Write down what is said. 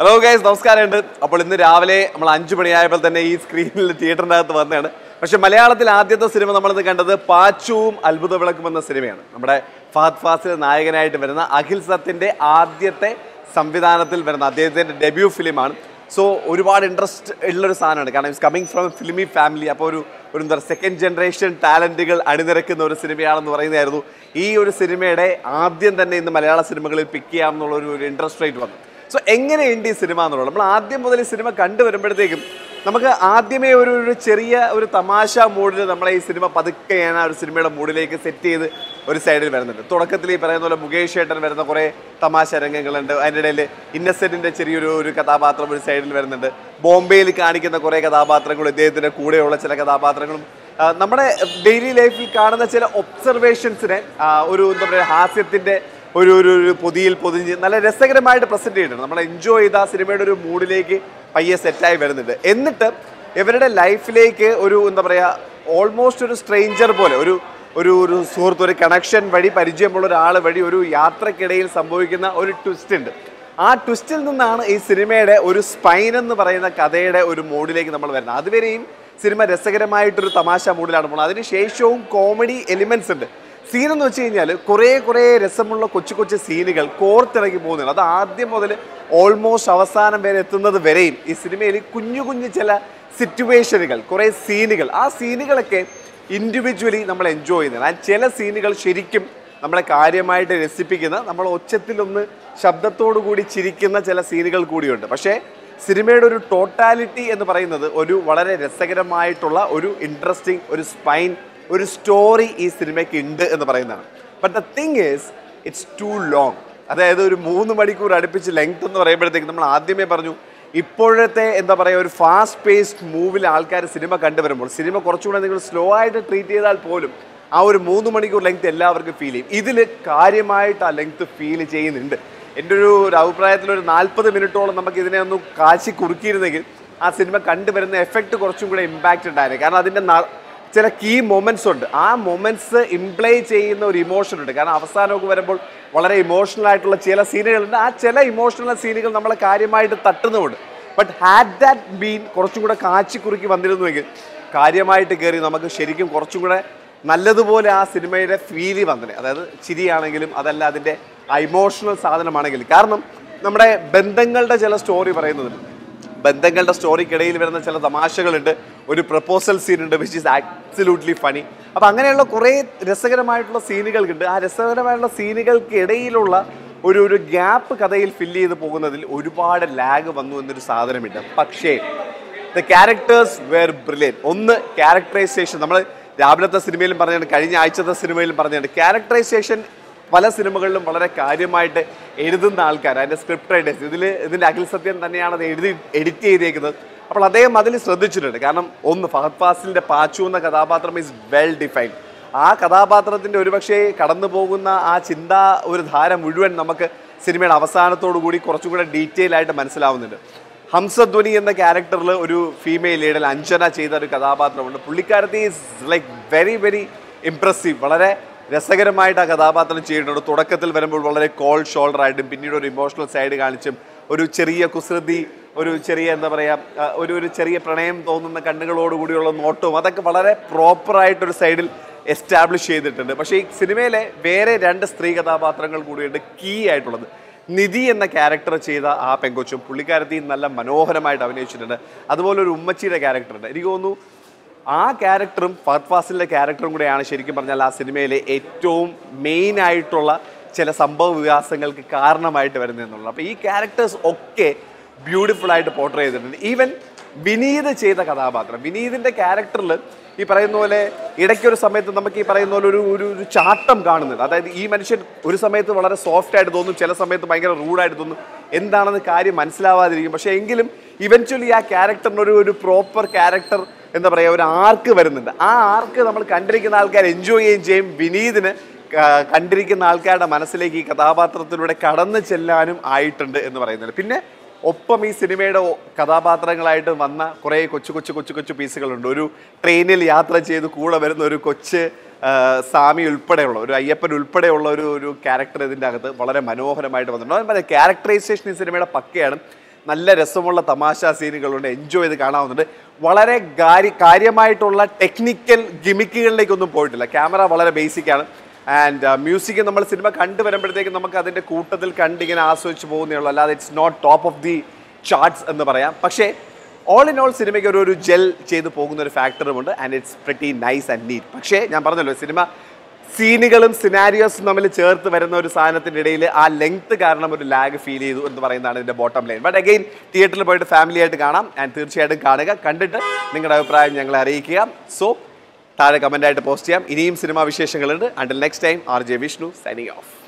hello guys നമസ്കാരമുണ്ട് അപ്പോൾ ഇന്ന് രാവിലെ നമ്മൾ അഞ്ചു മണിയായപ്പോൾ തന്നെ ഈ സ്ക്രീനിൽ തിയേറ്ററിനകത്ത് വന്നതാണ് പക്ഷെ മലയാളത്തിൽ ആദ്യത്തെ സിനിമ നമ്മളിന്ന് കണ്ടത് പാച്ചുവും അത്ഭുത വിളക്കും എന്ന സിനിമയാണ് നമ്മുടെ ഫഹദ് ഫാസിൽ നായകനായിട്ട് വരുന്ന അഖിൽ സത്തിന്റെ ആദ്യത്തെ സംവിധാനത്തിൽ വരുന്ന അദ്ദേഹത്തിന്റെ ഡെബ്യൂ ഫിലിമാണ് സോ ഒരുപാട് ഇൻട്രസ്റ്റ് ഉള്ളൊരു സാധനമാണ് കാരണം it's coming from filmy family അപ്പോൾ ഒരു ഒരു എന്താ സെക്കൻഡ് ജനറേഷൻ ടാലന്റുകൾ അണിനിരക്കുന്ന ഒരു സിനിമയാണെന്ന് പറയുന്നതായിരുന്നു ഈ ഒരു സിനിമയുടെ ആദ്യം തന്നെ ഇന്ന് മലയാള സിനിമകളിൽ പിക്ക് ചെയ്യാമെന്നുള്ള ഒരു ഒരു ഇൻട്രസ്റ്റ് റേറ്റ് വന്നു സോ എങ്ങനെയുണ്ട് ഈ സിനിമ എന്നുള്ളത് നമ്മൾ ആദ്യം മുതൽ ഈ സിനിമ കണ്ടുവരുമ്പോഴത്തേക്കും നമുക്ക് ആദ്യമേ ഒരു ഒരു ചെറിയ ഒരു തമാശ മൂഡിൽ നമ്മളെ ഈ സിനിമ പതുക്കെ ഞാൻ ആ ഒരു സിനിമയുടെ മൂഡിലേക്ക് സെറ്റ് ചെയ്ത് ഒരു സൈഡിൽ വരുന്നുണ്ട് തുടക്കത്തിൽ ഈ പറയുന്ന പോലെ മുകേഷ് ഏട്ടൻ വരുന്ന കുറേ തമാശ രംഗങ്ങളുണ്ട് അതിൻ്റെ ഇടയിൽ ഇന്നസെൻറ്റിൻ്റെ ചെറിയൊരു ഒരു കഥാപാത്രം ഒരു സൈഡിൽ വരുന്നുണ്ട് ബോംബെയിൽ കാണിക്കുന്ന കുറേ കഥാപാത്രങ്ങളും ഇദ്ദേഹത്തിൻ്റെ കൂടെയുള്ള ചില കഥാപാത്രങ്ങളും ആ, നമ്മുടെ ഡെയിലി ലൈഫിൽ കാണുന്ന ചില ഒബ്സർവേഷൻസിനെ ഒരു എന്താ പറയുക ഹാസ്യത്തിൻ്റെ ഒരു ഒരു ഒരു പൊതിയിൽ പൊതിഞ്ഞ് നല്ല രസകരമായിട്ട് പ്രസന്റ് ചെയ്തിട്ടുണ്ട് നമ്മൾ എൻജോയ് ചെയ്ത ആ സിനിമയുടെ ഒരു മൂഡിലേക്ക് പയ്യെ സെറ്റായി വരുന്നുണ്ട് എന്നിട്ട് ഇവരുടെ ലൈഫിലേക്ക് ഒരു എന്താ പറയുക ഓൾമോസ്റ്റ് ഒരു സ്ട്രേഞ്ചർ പോലെ ഒരു ഒരു ഒരു സുഹൃത്ത് ഒരു കണക്ഷൻ വഴി പരിചയമുള്ള ഒരാൾ വഴി ഒരു യാത്രക്കിടയിൽ സംഭവിക്കുന്ന ഒരു ട്വിസ്റ്റ് ഉണ്ട് ആ ട്വിസ്റ്റിൽ നിന്നാണ് ഈ സിനിമയുടെ ഒരു സ്പൈൻ എന്ന് പറയുന്ന കഥയുടെ ഒരു മൂഡിലേക്ക് നമ്മൾ വരുന്നത് അതുവരെയും സിനിമ രസകരമായിട്ടൊരു തമാശ മൂഡിലാണ് പോകുന്നത് അതിനുശേഷവും കോമഡി എലിമെന്റ്സ് ഉണ്ട് സീൻ എന്ന് വെച്ച് കഴിഞ്ഞാൽ കുറേ കുറേ രസമുള്ള കൊച്ചു കൊച്ചു സീനുകൾ കോർത്തിറങ്ങി പോകുന്നുണ്ട് അത് ആദ്യം മുതൽ ഓൾമോസ്റ്റ് അവസാനം വരെ എത്തുന്നത് വരെയും ഈ സിനിമയിൽ കുഞ്ഞു കുഞ്ഞു ചില സിറ്റുവേഷനുകൾ കുറേ സീനുകൾ ആ സീനുകളൊക്കെ ഇൻഡിവിജ്വലി നമ്മൾ എൻജോയ് ചെയ്യുന്നത് ആ ചില സീനുകൾ ശരിക്കും നമ്മളെ കാര്യമായിട്ട് രസിപ്പിക്കുന്ന നമ്മൾ ഒച്ചത്തിലൊന്ന് ശബ്ദത്തോടു കൂടി ചിരിക്കുന്ന ചില സീനുകൾ കൂടിയുണ്ട് പക്ഷേ സിനിമയുടെ ഒരു ടോട്ടാലിറ്റി എന്ന് പറയുന്നത് ഒരു വളരെ രസകരമായിട്ടുള്ള ഒരു ഇൻട്രസ്റ്റിംഗ് ഒരു സ്പൈൻ ഒരു സ്റ്റോറി ഈ സിനിമയ്ക്ക് ഉണ്ട് എന്ന് പറയുന്നതാണ് but the thing is it's too long അതായത് ഒരു മൂന്ന് മണിക്കൂർ അടുപ്പിച്ച് ലെങ്ത് എന്ന് പറയുമ്പോഴത്തേക്ക് നമ്മൾ ആദ്യമേ പറഞ്ഞു ഇപ്പോഴത്തെ എന്താ പറയുക ഒരു ഫാസ്റ്റ് പേസ്ഡ് മൂവിൽ ആൾക്കാർ സിനിമ കണ്ടുവരുമ്പോൾ സിനിമ കുറച്ചുകൂടെ നിങ്ങൾ സ്ലോ ആയിട്ട് ട്രീറ്റ് ചെയ്താൽ പോലും ആ ഒരു മൂന്ന് മണിക്കൂർ ലെങ്ത് എല്ലാവർക്കും ഫീൽ ചെയ്യും ഇതിൽ കാര്യമായിട്ട് ആ ലെങ്ത് ഫീൽ ചെയ്യുന്നുണ്ട് എൻ്റെ ഒരു ഒരു അഭിപ്രായത്തിൽ ഒരു നാൽപ്പത് മിനിറ്റോളം നമുക്ക് ഇതിനെ ഒന്ന് കാശി കുറുക്കിയിരുന്നെങ്കിൽ ആ സിനിമ കണ്ടുവരുന്ന എഫക്റ്റ് കുറച്ചും കൂടെ ഇമ്പാക്റ്റ് ഉണ്ടായിരുന്നു കാരണം അതിൻ്റെ ന- ചില കീ മൊമെന്റ്സ് ഉണ്ട് ആ മൊമെന്റ്സ് ഇംപ്ലൈ ചെയ്യുന്ന ഒരു ഇമോഷൻ ഉണ്ട് കാരണം അവസാനമൊക്കെ വരുമ്പോൾ വളരെ ഇമോഷണൽ ആയിട്ടുള്ള ചില സീനുകളുണ്ട് ആ ചില ഇമോഷണൽ സീനുകൾ നമ്മളെ കാര്യമായിട്ട് തട്ടുന്നുമുണ്ട് ബട്ട് ഹാഡ് ദാറ്റ് ബീൻ കുറച്ചും കൂടെ കാച്ചി കുറുക്കി വന്നിരുന്നുവെങ്കിൽ കാര്യമായിട്ട് കയറി നമുക്ക് ശരിക്കും കുറച്ചും കൂടെ നല്ലതുപോലെ ആ സിനിമയുടെ ഫീല് വന്നിനെ അതായത് ചിരിയാണെങ്കിലും അതല്ല അതിൻ്റെ ആ ഇമോഷണൽ സാധനമാണെങ്കിലും കാരണം നമ്മുടെ ബന്ധങ്ങളുടെ ചില സ്റ്റോറി പറയുന്നുണ്ട് ബന്ധങ്ങളുടെ സ്റ്റോറിക്കിടയിൽ വരുന്ന ചില തമാശകളുണ്ട് ഒരു പ്രപ്പോസൽ സീൻ ഉണ്ട് വിച്ച് ഈസ് ആക്സിലൂട്ട്ലി ഫണി അപ്പം അങ്ങനെയുള്ള കുറേ രസകരമായിട്ടുള്ള സീനുകൾക്കുണ്ട് ആ രസകരമായിട്ടുള്ള സീനുകൾക്ക് ഇടയിലുള്ള ഒരു ഒരു ഗ്യാപ്പ് കഥയിൽ ഫില്ല് ചെയ്ത് പോകുന്നതിൽ ഒരുപാട് ലാഗ് വന്നു എന്നൊരു സാധനമുണ്ട് പക്ഷേ ദ ക്യാരക്ടേഴ്സ് വെർ ബ്രില്യൻ ഒന്ന് ക്യാരക്ടറൈസേഷൻ നമ്മൾ രാവിലത്തെ സിനിമയിലും പറഞ്ഞിട്ടുണ്ട് കഴിഞ്ഞ ആഴ്ചത്തെ സിനിമയിലും പറഞ്ഞിട്ടുണ്ട് ക്യാരക്ടറൈസേഷൻ പല സിനിമകളിലും വളരെ കാര്യമായിട്ട് എഴുതുന്ന ആൾക്കാർ അതിൻ്റെ സ്ക്രിപ്റ്റ് റൈറ്റേഴ്സ് ഇതിൽ ഇതിൻ്റെ അഖിൽ സത്യൻ തന്നെയാണ് അത് എഴുതി എഡിറ്റ് ചെയ്തേക്കുന്നത് അപ്പോൾ അദ്ദേഹം അതിൽ ശ്രദ്ധിച്ചിട്ടുണ്ട് കാരണം ഒന്ന് ഫഹദ് ഫാസിലിൻ്റെ പാച്ചു എന്ന കഥാപാത്രം ഈസ് വെൽ ഡിഫൈൻഡ് ആ കഥാപാത്രത്തിൻ്റെ ഒരുപക്ഷെ കടന്നു പോകുന്ന ആ ചിന്ത ഒരു ധാര മുഴുവൻ നമുക്ക് സിനിമയുടെ അവസാനത്തോടു കൂടി കുറച്ചും കൂടെ ഡീറ്റെയിൽ ആയിട്ട് മനസ്സിലാവുന്നുണ്ട് ഹംസധ്വനി എന്ന ക്യാരക്ടറിൽ ഒരു ഫീമെയിൽ ലീഡർ അഞ്ജന ചെയ്ത ഒരു കഥാപാത്രമുണ്ട് പുള്ളിക്കാരത്തി is like very very impressive വളരെ രസകരമായിട്ട് ആ കഥാപാത്രം ചെയ്തിട്ടുണ്ട് തുടക്കത്തിൽ വരുമ്പോൾ വളരെ കോൾഡ് ഷോൾഡർ ആയിട്ടും പിന്നീട് ഒരു ഇമോഷണൽ സൈഡ് കാണിച്ചും ഒരു ചെറിയ കുസൃതി ഒരു ചെറിയ എന്താ പറയുക ഒരു ഒരു ചെറിയ പ്രണയം തോന്നുന്ന കണ്ണുകളോടുകൂടിയുള്ള നോട്ടവും അതൊക്കെ വളരെ പ്രോപ്പറായിട്ടൊരു സൈഡിൽ എസ്റ്റാബ്ലിഷ് ചെയ്തിട്ടുണ്ട് പക്ഷേ ഈ സിനിമയിലെ വേറെ രണ്ട് സ്ത്രീ കഥാപാത്രങ്ങൾ കൂടിയുണ്ട് കീ ആയിട്ടുള്ളത് നിധി എന്ന ക്യാരക്ടർ ചെയ്ത ആ പെങ്കൊച്ചും പുള്ളിക്കാരത്തി നല്ല മനോഹരമായിട്ട് അഭിനയിച്ചിട്ടുണ്ട് അതുപോലെ ഒരു ഉമ്മച്ചിയുടെ ക്യാരക്ടറുണ്ട് എനിക്ക് തോന്നുന്നു ആ ക്യാരക്ടറും ഫഹദ് ഫാസിലിൻ്റെ ക്യാരക്ടറും കൂടെയാണ് ശരിക്കും പറഞ്ഞാൽ ആ സിനിമയിലെ ഏറ്റവും മെയിൻ ആയിട്ടുള്ള ചില സംഭവ വികാസങ്ങൾക്ക് കാരണമായിട്ട് വരുന്നതെന്നുള്ളത് അപ്പോൾ ഈ ക്യാരക്ടേഴ്സ് ഒക്കെ ബ്യൂട്ടിഫുൾ ആയിട്ട് പോർട്രേ ചെയ്തിട്ടുണ്ട് ഈവൻ വിനീത് ചെയ്ത കഥാപാത്രം വിനീതിൻ്റെ ക്യാരക്ടറിൽ ഈ പറയുന്ന പോലെ ഇടയ്ക്കൊരു സമയത്ത് നമുക്ക് ഈ പറയുന്ന പോലെ ഒരു ഒരു ഒരു ചാട്ടം കാണുന്നുണ്ട് അതായത് ഈ മനുഷ്യൻ ഒരു സമയത്ത് വളരെ സോഫ്റ്റ് ആയിട്ട് തോന്നും ചില സമയത്ത് ഭയങ്കര റൂഡായിട്ട് തോന്നും എന്താണെന്ന് കാര്യം മനസ്സിലാവാതിരിക്കും പക്ഷേ എങ്കിലും ഇവൻച്വലി ആ ക്യാരക്ടറിന് ഒരു ഒരു പ്രോപ്പർ ക്യാരക്ടർ എന്താ പറയുക ഒരു ആർക്ക് വരുന്നുണ്ട് ആ ആർക്ക് നമ്മൾ കണ്ടിരിക്കുന്ന ആൾക്കാർ എൻജോയ് ചെയ്യുകയും ചെയ്യും വിനീതിന് ക- കണ്ടിരിക്കുന്ന ആൾക്കാരുടെ മനസ്സിലേക്ക് ഈ കഥാപാത്രത്തിലൂടെ കടന്നു ചെല്ലാനും ആയിട്ടുണ്ട് എന്ന് പറയുന്നത് പിന്നെ ഒപ്പം ഈ സിനിമയുടെ ഒ- കഥാപാത്രങ്ങളായിട്ട് വന്ന കുറേ കൊച്ചു കൊച്ചു കൊച്ചു കൊച്ചു പീസുകളുണ്ട് ഒരു ട്രെയിനിൽ യാത്ര ചെയ്ത് കൂടെ വരുന്ന ഒരു കൊച്ച് ആ, സ്വാമി ഉൾപ്പെടെയുള്ള ഒരു അയ്യപ്പൻ ഉൾപ്പെടെയുള്ള ഒരു ഒരു ക്യാരക്ടർ ഇതിൻ്റെ അകത്ത് വളരെ മനോഹരമായിട്ട് വന്നിട്ടുണ്ട് ക്യാരക്ടറൈസേഷൻ ഈ സിനിമയുടെ പക്കയാണ് നല്ല രസമുള്ള തമാശ സീനുകളുണ്ട് എൻജോയ് ചെയ്ത് കാണാവുന്നുണ്ട് വളരെ കാര്യ കാര്യമായിട്ടുള്ള ടെക്നിക്കൽ ഗിമിക്കുകളിലേക്കൊന്നും പോയിട്ടില്ല ക്യാമറ വളരെ ബേസിക് ആണ് ആൻഡ് മ്യൂസിക് നമ്മൾ സിനിമ കണ്ടു വരുമ്പോഴത്തേക്കും നമുക്ക് അതിൻ്റെ കൂട്ടത്തിൽ കണ്ടിങ്ങനെ ആസ്വദിച്ച് പോകുന്നേ ഉള്ളൂ അല്ലാതെ it's not top of the charts എന്ന് പറയാം പക്ഷേ ഓൾ ഇൻ ഓൾ സിനിമയ്ക്ക് ഒരു ഒരു ജെൽ ചെയ്ത് പോകുന്ന ഒരു ഫാക്ടറുമുണ്ട് and it's pretty nice and neat പക്ഷേ ഞാൻ പറഞ്ഞല്ലോ സിനിമ സീനുകളും സിനാരിയോസും തമ്മിൽ ചേർത്ത് വരുന്ന ഒരു സാധനത്തിൻ്റെ ഇടയിൽ ആ ലെങ്ത് കാരണം ഒരു ലാഗ് ഫീൽ ചെയ്തു എന്ന് പറയുന്നതാണ് ഇതിൻ്റെ ബോട്ടം ലൈൻ ബട്ട് അഗെയിൻ തിയേറ്ററിൽ പോയിട്ട് ഫാമിലി ആയിട്ട് കാണാം ആൻഡ് തീർച്ചയായിട്ടും കാണുക കണ്ടിട്ട് നിങ്ങളുടെ അഭിപ്രായം ഞങ്ങളെ അറിയിക്കുക സോ താഴെ കമൻ്റായിട്ട് പോസ്റ്റ് ചെയ്യാം ഇനിയും സിനിമാ വിശേഷങ്ങളുണ്ട് until next time R J Vishnu signing of